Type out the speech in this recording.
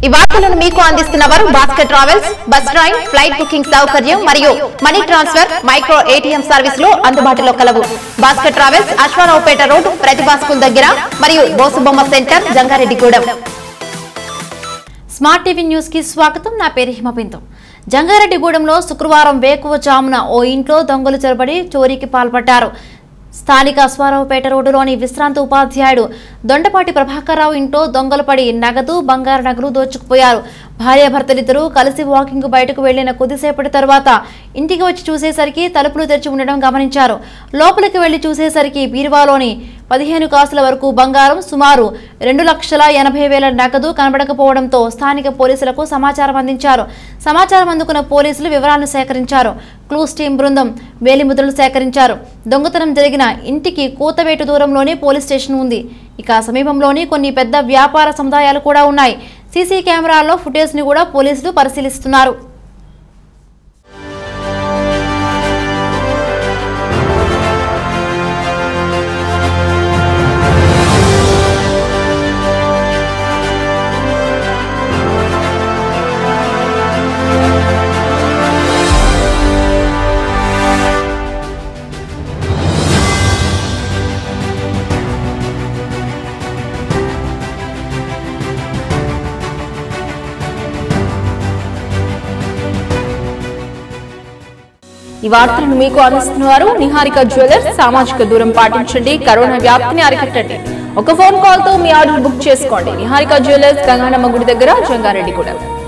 ఈ వార్తలను మీకు అందిస్తున్న వారు Bhaskar travels bus drive flight booking సౌకర్యం మరియు money transfer micro ATM services అందుబాటులో కలవు Bhaskar travels Aswaraopeta road Pratibha school దగ్గర మరియు Bosubomma centre Jangareddygudem smart TV news కి స్వాగతం నా పేరు హిమబిందు జంగారెడ్డిగూడెంలో శుక్రవారం వేకువజామున ఓ ఇంట్లో దొంగలు చొరబడి చోరీకి పాల్పడ్డారు స్థానిక అశ్వారావుపేట రోడ్డులోని విశ్రాంత ఉపాధ్యాయుడు దొండపాటి ప్రభాకర్రావు ఇంట్లో దొంగలు పడి నగదు బంగారు నగలు దోచుకుపోయారు భార్యాభర్తలిద్దరూ కలిసి వాకింగ్ బయటకు వెళ్లిన కొద్దిసేపటి తర్వాత ఇంటికి వచ్చి చూసేసరికి తలుపులు తెరిచి ఉండడం గమనించారు లోపలికి వెళ్లి చూసేసరికి బీరువాలోని పదిహేను కాసుల వరకు బంగారం సుమారు రెండు లక్షల ఎనభై వేల నగదు కనబడకపోవడంతో స్థానిక పోలీసులకు సమాచారం అందించారు సమాచారం అందుకున్న పోలీసులు వివరాలను సేకరించారు క్లూస్ టీం బృందం వేలిముద్రలు సేకరించారు దొంగతనం జరిగిన ఇంటికి కూతవేటు దూరంలోనే పోలీస్ స్టేషన్ ఉంది ఇక సమీపంలోని కొన్ని పెద్ద వ్యాపార సముదాయాలు కూడా ఉన్నాయి సీసీ కెమెరాల్లో ఫుటేజ్ ని కూడా పోలీసులు పరిశీలిస్తున్నారు ఈ వార్తలను మీకు అందిస్తున్నారు నిహారిక జ్యువెలర్స్ సామాజిక దూరం పాటించండి కరోనా వ్యాప్తిని అరికట్టండి ఒక ఫోన్ కాల్ తో మీ ఆర్డర్ బుక్ చేసుకోండి నిహారిక జ్యువెలర్స్ గంగానమ్మ గుడి దగ్గర జంగారెడ్డి కూడా